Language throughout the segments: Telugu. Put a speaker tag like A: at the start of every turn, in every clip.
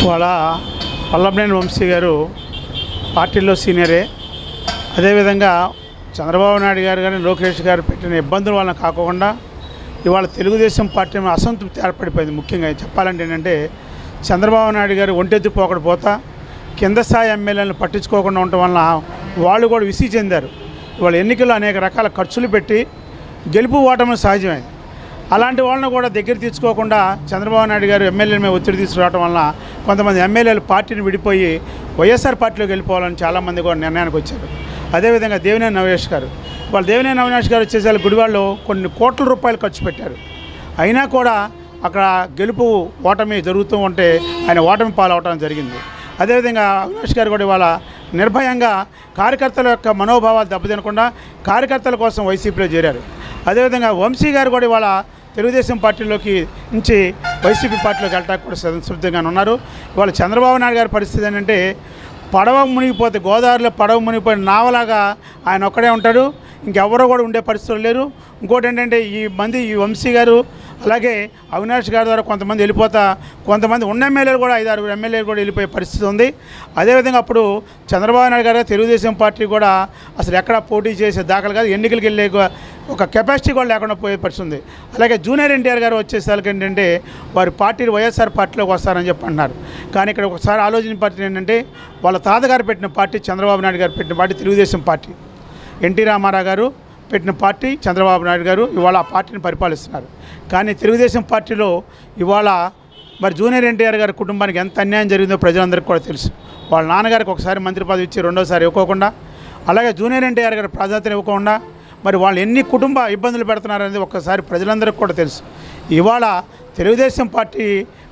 A: వాళ్ళ వల్లభనేని వంశీ గారు పార్టీలో సీనియరే అదేవిధంగా చంద్రబాబు నాయుడు గారు కానీ లోకేష్ గారు పెట్టిన ఇబ్బందుల వలన కాకుండా ఇవాళ తెలుగుదేశం పార్టీ మీద అసంతృప్తి ఏర్పడిపోయింది ముఖ్యంగా చెప్పాలంటే ఏంటంటే చంద్రబాబు నాయుడు గారు ఒంటెత్తి పోకడు పోతా కింద స్థాయి ఎమ్మెల్యేలను పట్టించుకోకుండా ఉండటం వలన వాళ్ళు కూడా విసి చెందారు ఇవాళ ఎన్నికల్లో అనేక రకాల ఖర్చులు పెట్టి గెలుపు ఓటమి సహజమే అలాంటి వాళ్ళని కూడా దగ్గర తీసుకోకుండా చంద్రబాబు నాయుడు గారు ఎమ్మెల్యేల మీద ఒత్తిడి తీసుకురావడం వల్ల కొంతమంది ఎమ్మెల్యేలు పార్టీని విడిపోయి వైఎస్ఆర్ పార్టీలోకి వెళ్ళిపోవాలని చాలామంది కూడా నిర్ణయానికి వచ్చారు అదేవిధంగా దేవినేని అవినాష్ గారు వాళ్ళు దేవినేని అవినాష్ గారు వచ్చేసరికి గుడివాళ్ళు కొన్ని కోట్ల రూపాయలు ఖర్చు పెట్టారు అయినా కూడా అక్కడ గెలుపు ఓటమి జరుగుతూ ఉంటే ఆయన ఓటమి పాలవటం జరిగింది అదేవిధంగా అవినాష్ గారు కూడా ఇవాళ నిర్భయంగా కార్యకర్తల యొక్క మనోభావాలు దెబ్బతినకుండా కార్యకర్తల కోసం వైసీపీలో చేరారు అదేవిధంగా వంశీ గారు కూడా ఇవాళ తెలుగుదేశం పార్టీలోకి నుంచి వైసీపీ పార్టీలోకి వెళ్ళడానికి కూడా సంసిద్ధంగా ఉన్నారు ఇవాళ చంద్రబాబు నాయుడు గారి పరిస్థితి ఏంటంటే పడవ మునిగిపోతే గోదావరిలో పడవ మునిగిపోయిన నావలాగా ఆయన ఒక్కడే ఉంటాడు ఇంకెవరో కూడా ఉండే పరిస్థితులు లేరు ఇంకోటి ఏంటంటే ఈ మంది ఈ వంశీ గారు అలాగే అవినాష్ గారి ద్వారా కొంతమంది వెళ్ళిపోతా కొంతమంది ఉన్న ఎమ్మెల్యేలు కూడా ఐదారు ఎమ్మెల్యేలు కూడా వెళ్ళిపోయే పరిస్థితి ఉంది అదేవిధంగా అప్పుడు చంద్రబాబు నాయుడు గారు తెలుగుదేశం పార్టీ కూడా అసలు ఎక్కడ పోటీ చేసే దాఖలు కాదు ఎన్నికలకు వెళ్ళే గ- ఒక కెపాసిటీ కూడా లేకుండా పోయే పరిస్థితి ఉంది అలాగే జూనియర్ ఎన్టీఆర్ గారు వచ్చేసరికి ఏంటంటే వారి పార్టీ వైఎస్ఆర్ పార్టీలోకి వస్తారని చెప్పి అన్నారు కానీ ఇక్కడ ఒకసారి ఆలోచన పార్టీ ఏంటంటే వాళ్ళ తాతగారు పెట్టిన పార్టీ చంద్రబాబు నాయుడు గారు పెట్టిన party Telugu Desam party NT Rama Rao గారు పెట్టిన పార్టీ చంద్రబాబు నాయుడు గారు ఇవాళ ఆ పార్టీని పరిపాలిస్తున్నారు కానీ తెలుగుదేశం పార్టీలో ఇవాళ మరి జూనియర్ ఎన్టీఆర్ గారి కుటుంబానికి ఎంత అన్యాయం జరిగిందో ప్రజలందరికీ కూడా తెలుసు వాళ్ళ నాన్నగారికి ఒకసారి మంత్రి పదవి ఇచ్చి రెండోసారి ఇవ్వకోకుండా అలాగే జూనియర్ ఎన్టీఆర్ గారి ప్రాధాన్యత ఇవ్వకుండా మరి వాళ్ళు ఎన్ని కుటుంబ ఇబ్బందులు పెడుతున్నారనేది ఒక్కసారి ప్రజలందరికీ కూడా తెలుసు ఇవాళ తెలుగుదేశం పార్టీ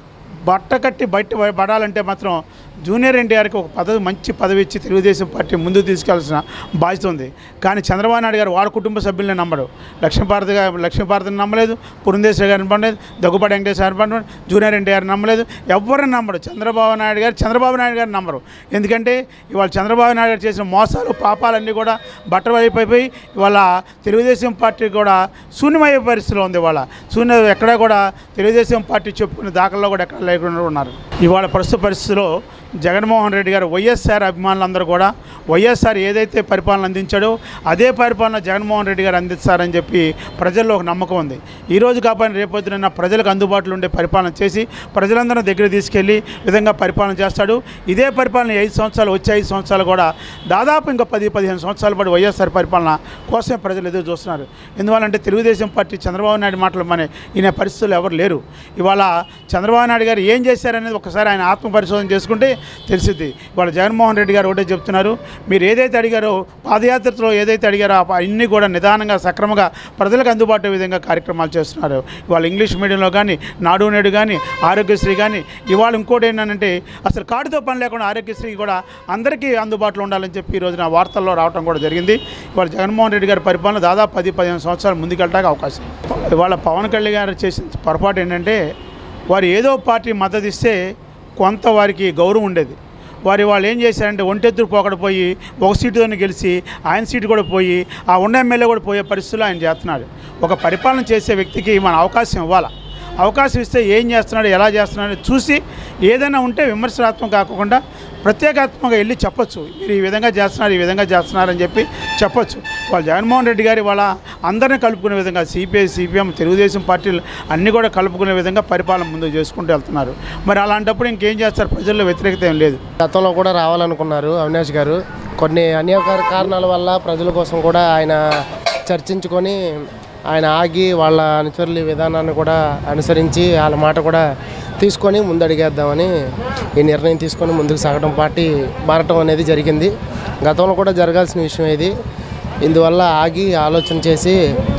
A: బట్ట కట్టి బయట పడాలంటే మాత్రం జూనియర్ ఎన్టీఆర్కి ఒక పదవి మంచి పదవి ఇచ్చి తెలుగుదేశం పార్టీ ముందుకు తీసుకెళ్లాల్సిన బాధ్యత ఉంది కానీ చంద్రబాబు నాయుడు గారు వారి కుటుంబ సభ్యుల్ని నమ్మడు లక్ష్మీభారతి గారు లక్ష్మీభారతిని నమ్మలేదు పురంధేశ్వరి గారిని నమ్మలేదు దగ్గుపాటి వెంకటేశ్వర గారిని నమ్మలేదు జూనియర్ ఎన్టీఆర్ నమ్మలేదు ఎవరిని నమ్మడు చంద్రబాబు నాయుడు గారు చంద్రబాబు నాయుడు గారిని నమ్మరు ఎందుకంటే ఇవాళ చంద్రబాబు నాయుడు గారు చేసిన మోసాలు పాపాలన్నీ కూడా బట్టవైపోయి ఇవాళ తెలుగుదేశం పార్టీ కూడా శూన్యమయ్యే పరిస్థితిలో ఉంది ఇవాళ శూన్య ఎక్కడా కూడా తెలుగుదేశం పార్టీ చెప్పుకునే దాఖల్లో కూడా ఎక్కడ లేకుండా ఉన్నారు ఇవాళ ప్రస్తుత పరిస్థితిలో జగన్మోహన్ రెడ్డి గారు వైఎస్ఆర్ అభిమానులందరూ కూడా వైఎస్ఆర్ ఏదైతే పరిపాలన అందించాడో అదే పరిపాలన జగన్మోహన్ రెడ్డి గారు అందిస్తారని చెప్పి ప్రజల్లో ఒక నమ్మకం ఉంది ఈ రోజు కాకపోయినా రేపొద్దున ప్రజలకు అందుబాటులో ఉండే పరిపాలన చేసి ప్రజలందరూ దగ్గర తీసుకెళ్ళి విధంగా పరిపాలన చేస్తాడు ఇదే పరిపాలన ఈ ఐదు సంవత్సరాలు వచ్చే ఐదు సంవత్సరాలు కూడా దాదాపు ఇంకా పది పదిహేను సంవత్సరాల పాటు వైఎస్ఆర్ పరిపాలన కోసమే ప్రజలు ఎదురు చూస్తున్నారు ఎందువల్లంటే తెలుగుదేశం పార్టీ చంద్రబాబు నాయుడు మాటలు మన ఈయన పరిస్థితులు ఎవరు లేరు ఇవాళ చంద్రబాబు నాయుడు గారు ఏం చేశారనేది ఒకసారి ఆయన ఆత్మ పరిశోధన చేసుకుంటే తెలిసిద్ది ఇవాళ జగన్మోహన్ రెడ్డి గారు ఒకటే చెప్తున్నారు మీరు ఏదైతే అడిగారో పాదయాత్రలో ఏదైతే అడిగారో ఆ అన్నీ కూడా నిదానంగా సక్రమంగా ప్రజలకు అందుబాటు అయ్యే విధంగా కార్యక్రమాలు చేస్తున్నారు ఇవాళ ఇంగ్లీష్ మీడియంలో కానీ నాడు నేడు కానీ ఆరోగ్యశ్రీ కానీ ఇవాళ ఇంకోటి ఏంటంటే అసలు కార్డుతో పని లేకుండా ఆరోగ్యశ్రీ కూడా అందరికీ అందుబాటులో ఉండాలని చెప్పి ఈ రోజున వార్తల్లో రావడం కూడా జరిగింది ఇవాళ జగన్మోహన్ రెడ్డి గారి పరిపాలన దాదాపు పది పదిహేను సంవత్సరాలు ముందుకెళ్ళడానికి అవకాశం ఉంది. ఇవాళ పవన్ కళ్యాణ్ గారు చేసిన పొరపాటు ఏంటంటే వారు ఏదో పార్టీ మద్దతు ఇస్తే కొంత వారికి గౌరవం ఉండేది వారి వాళ్ళు ఏం చేశారంటే ఒంటెత్తురు పోకడపోయి ఒక సీటుతోనే గెలిచి ఆయన సీటు కూడా పోయి ఆ ఉన్న ఎమ్మెల్యే కూడా పోయే పరిస్థితుల్లో ఆయన చేస్తున్నాడు ఒక పరిపాలన చేసే వ్యక్తికి మన అవకాశం ఇవ్వాలి అవకాశం ఇస్తే ఏం చేస్తున్నాడు ఎలా చేస్తున్నాడు చూసి ఏదైనా ఉంటే విమర్శనాత్మక కాకుండా ప్రత్యేకాత్మకంగా వెళ్ళి చెప్పొచ్చు మీరు ఈ విధంగా చేస్తున్నారు ఈ విధంగా చేస్తున్నారు అని చెప్పి చెప్పొచ్చు వాళ్ళు జగన్మోహన్ రెడ్డి గారి వాళ్ళ అందరినీ కలుపుకునే విధంగా సిపిఐ సిపిఎం తెలుగుదేశం పార్టీలు అన్నీ కూడా కలుపుకునే విధంగా పరిపాలన ముందుకు చేసుకుంటూ వెళ్తున్నారు మరి అలాంటప్పుడు ఇంకేం చేస్తారు ప్రజల్లో వ్యతిరేకత ఏం లేదు
B: గతంలో కూడా రావాలనుకున్నారు అవినాష్ గారు కొన్ని అనేక కారణాల వల్ల ప్రజల కోసం కూడా ఆయన చర్చించుకొని ఆయన ఆగి వాళ్ళ అనుచరుల విధానాన్ని కూడా అనుసరించి వాళ్ళ మాట కూడా తీసుకొని ముందడిగేద్దామని ఈ నిర్ణయం తీసుకొని ముందుకు సాగడం పార్టీ మారటం అనేది జరిగింది గతంలో కూడా జరగాల్సిన విషయం ఇది ఇందువల్ల ఆగి ఆలోచన చేసి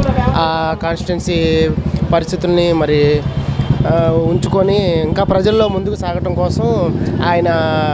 B: ఆ కాన్స్టిట్యున్సీ పరిస్థితుల్ని మరి ఆ, ఉంచుకొని ఇంకా ప్రజల్లో ముందుకు సాగటం కోసం ఆయన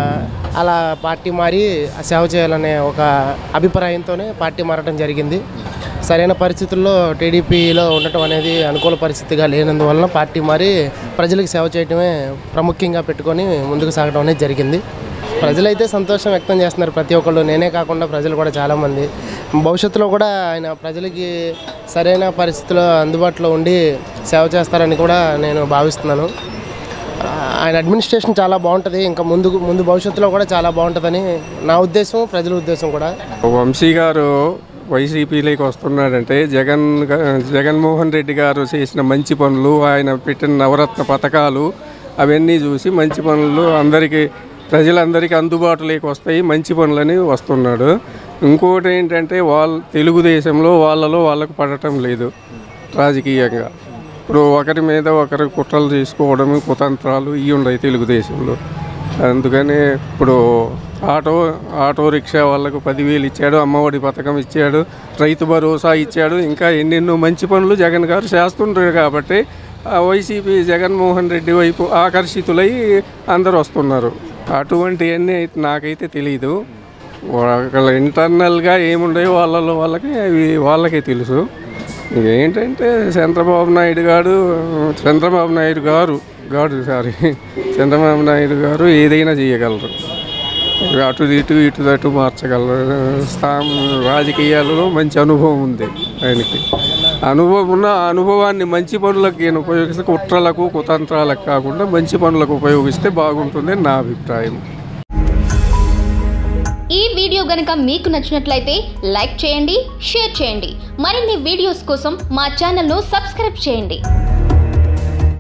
B: అలా పార్టీ మారి సేవ చేయాలనే ఒక అభిప్రాయంతోనే పార్టీ మారటం జరిగింది సరైన పరిస్థితుల్లో టీడీపీలో ఉండటం అనేది అనుకూల పరిస్థితిగా లేనందువలన పార్టీ మారి ప్రజలకు సేవ చేయడమే ప్రాముఖ్యంగా పెట్టుకొని ముందుకు సాగడం అనేది జరిగింది ప్రజలైతే సంతోషం వ్యక్తం చేస్తున్నారు ప్రతి ఒక్కళ్ళు నేనే కాకుండా ప్రజలు కూడా చాలామంది భవిష్యత్తులో కూడా ఆయన ప్రజలకి సరైన పరిస్థితుల్లో అందుబాటులో ఉండి సేవ చేస్తారని కూడా నేను భావిస్తున్నాను ఆయన అడ్మినిస్ట్రేషన్ చాలా బాగుంటుంది ఇంకా ముందు ముందు భవిష్యత్తులో కూడా చాలా బాగుంటుందని నా ఉద్దేశం ప్రజల ఉద్దేశం కూడా
C: వంశీ గారు వైసీపీలోకి వస్తున్నాడంటే జగన్ గా- జగన్మోహన్ రెడ్డి గారు చేసిన మంచి పనులు ఆయన పెట్టిన నవరత్న పథకాలు అవన్నీ చూసి మంచి పనులు అందరికీ ప్రజలందరికీ అందుబాటులోకి వస్తాయి మంచి పనులని వస్తున్నాడు ఇంకోటి ఏంటంటే వాళ్ళ తెలుగుదేశంలో వాళ్ళలో వాళ్ళకు పడటం లేదు రాజకీయంగా ఇప్పుడు ఒకరి మీద ఒకరు కుట్రలు చేసుకోవడం కుతంత్రాలు ఇవి ఉన్నాయి తెలుగుదేశంలో అందుకని ఇప్పుడు ఆటో ఆటో రిక్షా వాళ్ళకు పదివేలు ఇచ్చాడు అమ్మఒడి పథకం ఇచ్చాడు రైతు భరోసా ఇచ్చాడు ఇంకా ఎన్నెన్నో మంచి పనులు జగన్ గారు చేస్తుంటారు కాబట్టి ఆ వైసీపీ జగన్మోహన్ రెడ్డి వైపు ఆకర్షితులై అందరు వస్తున్నారు అటువంటివన్నీ అయితే నాకైతే తెలియదు వాళ్ళ ఇంటర్నల్గా ఏముండయో వాళ్ళలో వాళ్ళకి అవి వాళ్ళకే తెలుసు ఏంటంటే చంద్రబాబు నాయుడు గారు చంద్రబాబు నాయుడు గారు గారు సారీ చంద్రబాబు నాయుడు గారు ఏదైనా చేయగలరు అటు ఇటు ఇటు అటు మార్చగలరు స్థానం రాజకీయాలలో మంచి అనుభవం ఉంది ఆయనకి అనుభవం ఉన్న ఆ అనుభవాన్ని మంచి పనులకు ఈయన ఉపయోగిస్తే కుట్రలకు కుతంత్రాలకు కాకుండా మంచి పనులకు ఉపయోగిస్తే బాగుంటుంది నా అభిప్రాయం
D: ఈ వీడియో గనుక మీకు నచ్చినట్లయితే లైక్ చేయండి షేర్ చేయండి మరిన్ని వీడియోస్ కోసం మా ఛానల్ను సబ్స్క్రైబ్ చేయండి